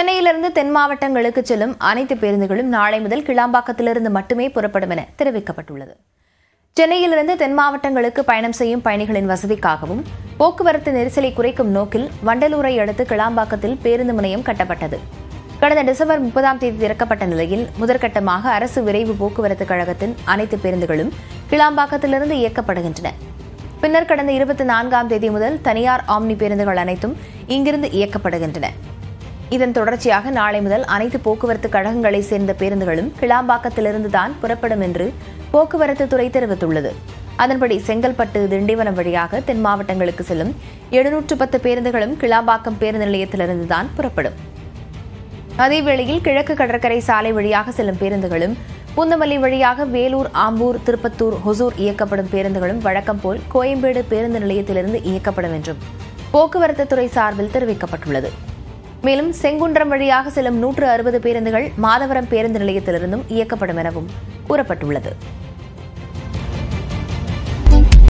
சென்னையிலிருந்து தென் மாவட்டங்களுக்கு செல்லும் அனைத்து பேருந்துகளும் நாளை முதல் கிளாம்பாக்கத்திலிருந்து மட்டுமே புறப்படும் என தெரிவிக்கப்பட்டுள்ளது சென்னையிலிருந்து தென் மாவட்டங்களுக்கு பயணம் செய்யும் பயணிகளின் வசதிக்காகவும் போக்குவரத்து நெரிசலை குறைக்கும் நோக்கில் வண்டலூரை அடுத்து கிளாம்பாக்கத்தில் பேருந்து முனையம் கட்டப்பட்டது கடந்த டிசம்பர் முப்பதாம் தேதி திறக்கப்பட்ட நிலையில் முதற்கட்டமாக அரசு விரைவு போக்குவரத்து கழகத்தின் அனைத்து பேருந்துகளும் கிளாம்பாக்கத்திலிருந்து இயக்கப்படுகின்றன பின்னர் கடந்த இருபத்தி நான்காம் தேதி முதல் தனியார் ஆம்னி பேருந்துகள் அனைத்தும் இங்கிருந்து இயக்கப்படுகின்றன இதன் தொடர்ச்சியாக நாளை முதல் அனைத்து போக்குவரத்து கழகங்களைச் சேர்ந்த பேருந்துகளும் கிளாம்பாக்கத்திலிருந்து தான் புறப்படும் என்று போக்குவரத்து துறை தெரிவித்துள்ளது அதன்படி செங்கல்பட்டு திண்டிவனம் வழியாக தென் மாவட்டங்களுக்கு செல்லும் எழுநூற்று பத்து பேருந்துகளும் கிளாம்பாக்கம் பேருந்து நிலையத்திலிருந்து தான் புறப்படும் அதேவேளையில் கிழக்கு கடற்கரை சாலை வழியாக செல்லும் பேருந்துகளும் பூந்தமல்லி வழியாக வேலூர் ஆம்பூர் திருப்பத்தூர் ஹொசூர் இயக்கப்படும் பேருந்துகளும் வழக்கம் போல் கோயம்பேடு பேருந்து நிலையத்திலிருந்து இயக்கப்படும் என்றும் போக்குவரத்து துறை சார்பில் தெரிவிக்கப்பட்டுள்ளது மேலும் செங்குன்றம் வழியாக செல்லும் நூற்று அறுபது பேருந்துகள் மாதவரம் பேருந்து நிலையத்திலிருந்தும் இயக்கப்படும் எனவும் கூறப்பட்டுள்ளது